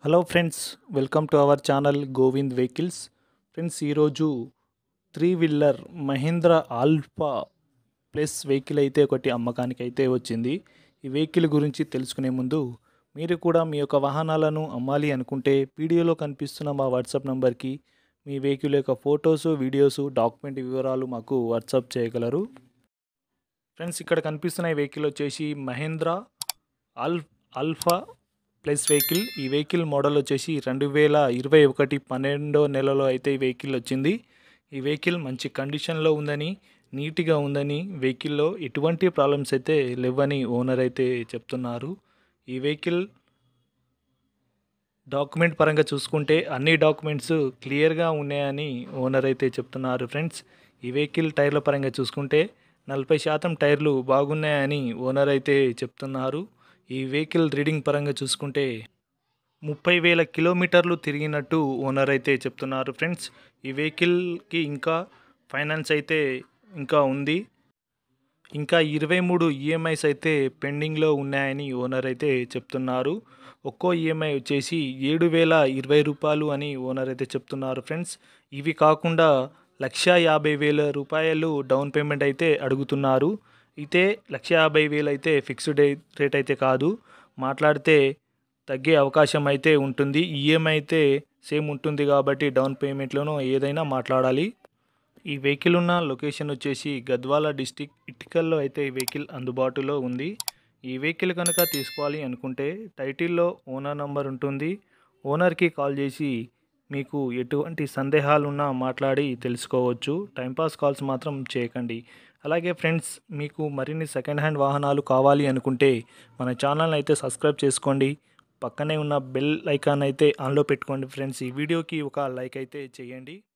hello friends welcome to our channel Govind vehicles friends ఈరోజు three wheeler Mahindra Alfa Plus vehicle అయితే ఒకటి అమ్మకానికి అయితే వచ్చింది ఈ వెహికల్ గురించి తెలుసుకునే ముందు మీరు కూడా మీ యొక్క వాహనాలను అమ్మాలి అనుకుంటే వీడియోలో కనిపిస్తున్న మా వాట్సాప్ నంబర్కి మీ వెహికల్ యొక్క ఫొటోస్ వీడియోస్ డాక్యుమెంట్ వివరాలు మాకు వాట్సాప్ చేయగలరు ఫ్రెండ్స్ ఇక్కడ కనిపిస్తున్న ఈ వెహికల్ వచ్చేసి మహేంద్ర ఆల్ ఆల్ఫా ప్లస్ వెహికల్ ఈ వెహికల్ మోడల్ వచ్చేసి రెండు వేల ఇరవై ఒకటి పన్నెండో నెలలో అయితే ఈ వెహికల్ వచ్చింది ఈ వెహికల్ మంచి కండిషన్లో ఉందని నీట్గా ఉందని వెహికల్లో ఎటువంటి ప్రాబ్లమ్స్ అయితే లేవని ఓనర్ అయితే చెప్తున్నారు ఈ వెహికల్ డాక్యుమెంట్ పరంగా చూసుకుంటే అన్ని డాక్యుమెంట్స్ క్లియర్గా ఉన్నాయని ఓనర్ అయితే చెప్తున్నారు ఫ్రెండ్స్ ఈ వెహికల్ టైర్ల పరంగా చూసుకుంటే నలభై శాతం టైర్లు బాగున్నాయని ఓనర్ అయితే చెప్తున్నారు ఈ వెహికల్ రీడింగ్ పరంగా చూసుకుంటే ముప్పై వేల కిలోమీటర్లు తిరిగినట్టు ఓనర్ అయితే చెప్తున్నారు ఫ్రెండ్స్ ఈ వెహికల్కి ఇంకా ఫైనాన్స్ అయితే ఇంకా ఉంది ఇంకా ఇరవై మూడు ఈఎంఐస్ అయితే పెండింగ్లో ఉన్నాయని ఓనర్ అయితే చెప్తున్నారు ఒక్కో ఈఎంఐ వచ్చేసి ఏడు వేల ఇరవై రూపాయలు అని ఓనర్ అయితే చెప్తున్నారు ఫ్రెండ్స్ ఇవి కాకుండా లక్ష యాభై వేల రూపాయలు డౌన్ పేమెంట్ అయితే అడుగుతున్నారు అయితే లక్ష యాభై వేలు అయితే ఫిక్స్డ్ రేట్ అయితే కాదు మాట్లాడితే తగ్గే అవకాశం అయితే ఉంటుంది ఈఎంఐ అయితే సేమ్ ఉంటుంది కాబట్టి డౌన్ పేమెంట్లోనూ ఏదైనా మాట్లాడాలి ఈ వెహికల్ ఉన్న లొకేషన్ వచ్చేసి గద్వాల డిస్టిక్ ఇటికల్లో అయితే ఈ వెహికల్ అందుబాటులో ఉంది ఈ వెహికల్ కనుక తీసుకోవాలి అనుకుంటే టైటిల్లో ఓనర్ నంబర్ ఉంటుంది ఓనర్కి కాల్ చేసి మీకు ఎటువంటి సందేహాలున్నా మాట్లాడి తెలుసుకోవచ్చు టైంపాస్ కాల్స్ మాత్రం చేయకండి అలాగే ఫ్రెండ్స్ మీకు మరిన్ని సెకండ్ హ్యాండ్ వాహనాలు కావాలి అనుకుంటే మన ఛానల్ అయితే సబ్స్క్రైబ్ చేసుకోండి పక్కనే ఉన్న బెల్ ఐకాన్ అయితే ఆన్లో పెట్టుకోండి ఫ్రెండ్స్ ఈ వీడియోకి ఒక లైక్ అయితే చేయండి